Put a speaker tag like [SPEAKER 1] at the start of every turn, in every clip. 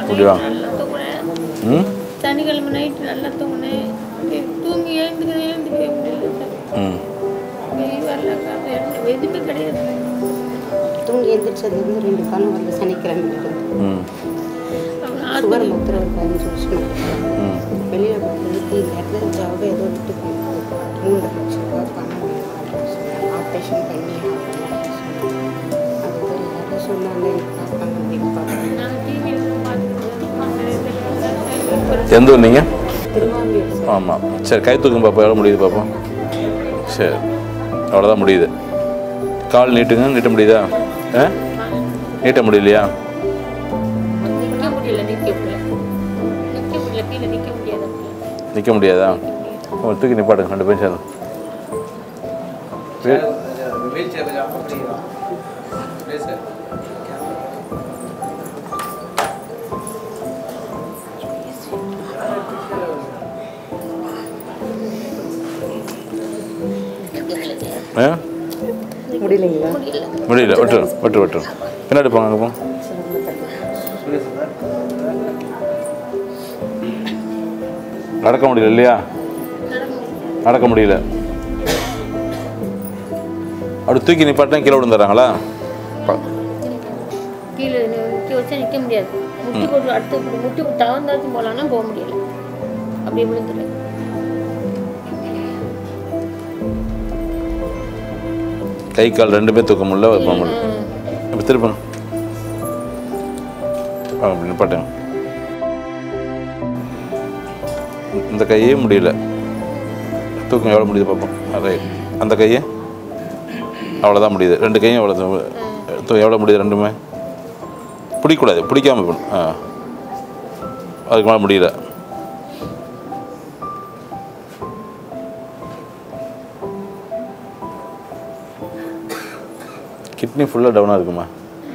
[SPEAKER 1] இப்படி வாங்க
[SPEAKER 2] நல்லா தூங்குனேன்
[SPEAKER 1] ம்
[SPEAKER 2] சனிக்கிழமை நைட்டு நல்லா தூங்குனேன் தூங்கி எழுந்துக்க எழுந்துக்கவே முடியல சார்
[SPEAKER 1] ம்
[SPEAKER 2] வெயில் வரலக்கா வேற எதுவுமே கிடையாது
[SPEAKER 3] தூங்கி எந்திரிச்சது வந்து ரெண்டு காலம் வந்து சனிக்கிழமை இருந்து
[SPEAKER 1] ம்
[SPEAKER 2] அப்புறம்
[SPEAKER 3] சுகர் மாத்திரை ஒரு பதினஞ்சு வருஷம்
[SPEAKER 1] ம்
[SPEAKER 3] வெளியில் கொடுத்ததுக்கு இந்த இடத்துல ஜாப ஏதோ விட்டு போயிருக்கு. மூன்று லட்சம் ரூபாய் பணம் வேணும் அப்படின்னு சொன்னாங்க ஆப்ரேஷன் பண்ணி அது தெரியாத சொன்னாங்க எனக்கு பார்ப்பாங்க அப்படின்னு பார்ப்பாங்க
[SPEAKER 2] நாங்கள் டிவியில் பார்த்துக்கிட்டு
[SPEAKER 1] எந்த ஊர் நீங்கள்
[SPEAKER 3] திருவாமியூர்
[SPEAKER 1] ஆமாம் சரி கை தூக்கம் பார்ப்போம் எவ்வளோ முடியுது பார்ப்போம் சரி அவ்வளோதான் முடியுது கால் நீட்டுங்க நீட்ட முடியுதா ஆ நீட்ட முடியலையா
[SPEAKER 2] நிற்க முடியல நிற்க முடியல நிற்க முடியல கீழே நிற்க முடியாது
[SPEAKER 1] நிற்க முடியாதா ஒரு தூக்கி நிப்பாட்டுங்க ரெண்டு பேரும் சேர்ந்து வீ-
[SPEAKER 4] வீல் சேர் அப்படி சார்
[SPEAKER 1] ஆ
[SPEAKER 3] முடியலைங்களா
[SPEAKER 2] முடியல
[SPEAKER 1] முடியல விட்டு விட்டு விட்டு பின்னாடி போங்க அங்கே போங்க நடக்க முடியல இல்லையா நடக்க முடியல அப்படி தூக்கி நிப்பாட்டினா கீழே விழுந்துடுறாங்களா ப-
[SPEAKER 2] கீழே நிற்க வச்சா நிற்க முடியாது முட்டி போட்டு அடுத்து இப்படி முட்டி தவந்தாச்சும் போகலான்னா போக முடியல அப்படியே விழுந்துடுறேன்
[SPEAKER 1] கை கால் ரெண்டுமே தூக்க முடியல போக முடியல இப்போ திருப்பங்க ஆ அப்படி நிப்பாட்டுங்க இந்த கையே முடியல தூக்கம் எவ்வளோ முடியுது பார்ப்போம் அதே அந்த கையை அவ்வளோதான் முடியுது ரெண்டு கையும் எவ்வளோ தூ- எவ்வளோ முடியுது ரெண்டுமே பிடிக்கக்கூடாது பிடிக்காம இருக்கணும். ஆ அதுக்கு மேலே முடியல கிட்னி ஃபுல்லாக டவுனாக இருக்குமா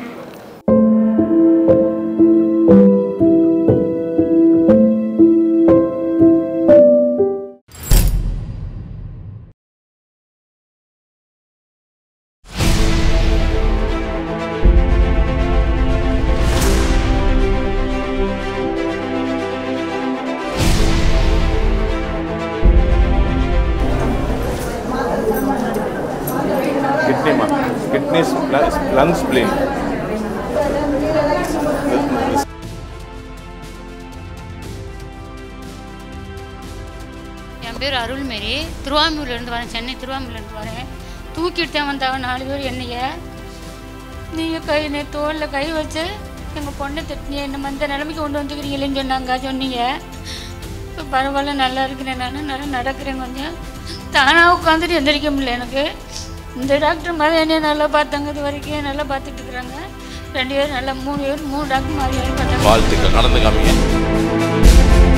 [SPEAKER 1] கிட்னிமா கிட்னி லங்ஸ் ஸ்ப்ளீன்
[SPEAKER 5] என் பேர் அருள்மேரி திருவாமூர்லேருந்து வரேன் சென்னை திருவாமூர்லேருந்து வரேன் தூக்கிட்டு தான் வந்தாங்க நாலு பேர் என்னைய நீங்கள் கை நே தோளில் கை வச்சு எங்கள் பொண்ணை திட்டினிய என்ன அந்த நிலைமைக்கு கொண்டு வந்துக்கிறீங்களேன்னு சொன்னாங்க சொன்னீங்க இப்போ பரவாயில்ல நல்லா இருக்கிறேன் நான் நல்லா நடக்கிறேன் கொஞ்சம் தானாக உட்காந்துட்டு எந்திரிக்க முடியல எனக்கு இந்த டாக்டர் மாதிரி என்னைய நல்லா பார்த்தாங்க இது வரைக்கும் நல்லா பார்த்துட்டு இருக்கிறாங்க ரெண்டு பேரும் நல்லா மூணு பேர் மூணு டாக்டர் மாதிரி பார்த்தாங்க
[SPEAKER 1] வாழ்த்துக்கள் நடந்து காமிங்க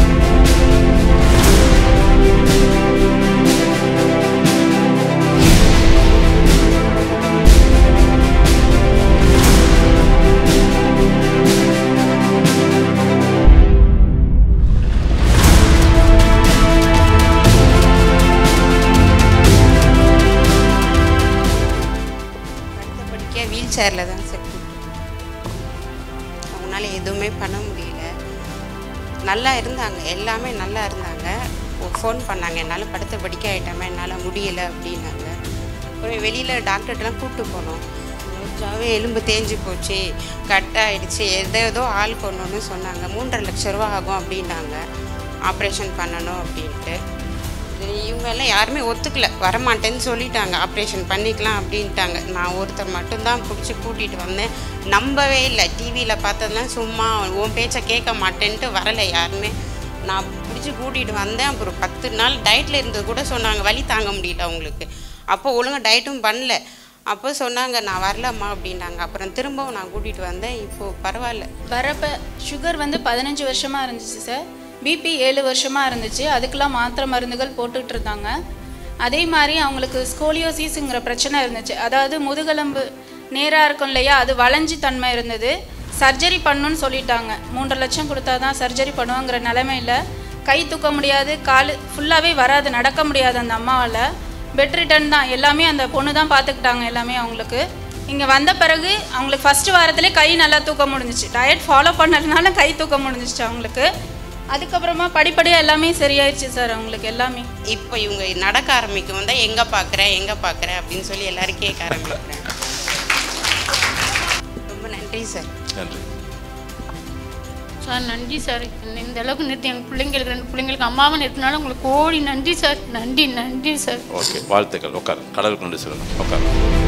[SPEAKER 3] அடுத்த படிக்க வீல் சேரில் தான் சார் கூப்பிட்டு அவங்களால எதுவுமே பண்ண முடியல நல்லா இருந்தாங்க எல்லாமே நல்லா இருந்தாங்க ஃபோன் பண்ணாங்க என்னால் படுத்த படிக்க ஆகிட்டோமே என்னால் முடியல அப்படின்னாங்க அப்புறம் வெளியில் டாக்டர்கிட்டலாம் கூப்பிட்டு போனோம் ஜாவே எலும்பு தேஞ்சு போச்சு கட் ஆயிடுச்சு எதோ ஏதோ ஆள் கொண்டோன்னு சொன்னாங்க மூன்றரை லட்ச ரூபா ஆகும் அப்படின்னாங்க ஆப்ரேஷன் பண்ணணும் அப்படின்ட்டு சரி, இவங்க எல்லாம் யாருமே ஒத்துக்கல வரமாட்டேன்னு சொல்லிட்டாங்க ஆப்ரேஷன் பண்ணிக்கலாம் அப்படின்ட்டாங்க நான் ஒருத்தர் மட்டும்தான் பிடிச்சி கூட்டிகிட்டு வந்தேன் நம்பவே இல்லை டிவியில் பார்த்ததெல்லாம் சும்மா உன் பேச்சை கேட்க மாட்டேன்ட்டு வரலை யாருமே நான் பிடிச்சி கூட்டிகிட்டு வந்தேன் அப்புறம் பத்து நாள் டயட்டில் இருந்தது கூட சொன்னாங்க வலி தாங்க முடியல அவங்களுக்கு அப்போ ஒழுங்காக டயட்டும் பண்ணல அப்போ சொன்னாங்க நான் வரலம்மா அப்படின்னாங்க அப்புறம் திரும்பவும் நான் கூட்டிகிட்டு வந்தேன் இப்போது பரவாயில்ல
[SPEAKER 6] வரப்ப சுகர் வந்து பதினஞ்சு வருஷமாக இருந்துச்சு சார் பிபி ஏழு வருஷமாக இருந்துச்சு அதுக்கெல்லாம் மாத்திரை மருந்துகள் போட்டுட்டு இருந்தாங்க அதே மாதிரி அவங்களுக்கு ஸ்கோலியோசிஸுங்கிற பிரச்சனை இருந்துச்சு அதாவது முதுகெலும்பு நேராக இருக்கும் இல்லையா அது வளைஞ்சி தன்மை இருந்தது சர்ஜரி பண்ணணும்னு சொல்லிட்டாங்க மூன்றரை லட்சம் கொடுத்தா தான் சர்ஜரி பண்ணுவோங்கிற நிலமையில கை தூக்க முடியாது கால் ஃபுல்லாகவே வராது நடக்க முடியாது அந்த அம்மாவால் பெட் ரிட்டன் தான் எல்லாமே அந்த பொண்ணு தான் பார்த்துக்கிட்டாங்க எல்லாமே அவங்களுக்கு இங்கே வந்த பிறகு அவங்களுக்கு ஃபர்ஸ்ட் வாரத்திலே கை நல்லா தூக்க முடிஞ்சிச்சு டயட் ஃபாலோ பண்ணதுனால கை தூக்க முடிஞ்சிச்சு அவங்களுக்கு அதுக்கப்புறமா படிப்படியாக எல்லாமே சரியாயிடுச்சு சார் அவங்களுக்கு எல்லாமே
[SPEAKER 3] இப்போ இவங்க நடக்க ஆரம்பிக்கும் தான் எங்கே பார்க்குற எங்கே பார்க்குற அப்படின்னு சொல்லி எல்லாரும் கேட்க ஆரம்பிக்கிறாங்க ரொம்ப நன்றி சார்
[SPEAKER 1] நன்றி
[SPEAKER 5] சார் நன்றி சார் என்னை இந்த அளவுக்கு நிறுத்தி எங்கள் பிள்ளைங்களுக்கு ரெண்டு பிள்ளைங்களுக்கு அம்மாவை நிறுத்தினாலும் உங்களுக்கு கோடி நன்றி சார் நன்றி நன்றி சார்
[SPEAKER 1] ஓகே வாழ்த்துக்கள் உட்காரு கடவுளுக்கு நன்றி சொல்லணும் உட்காரு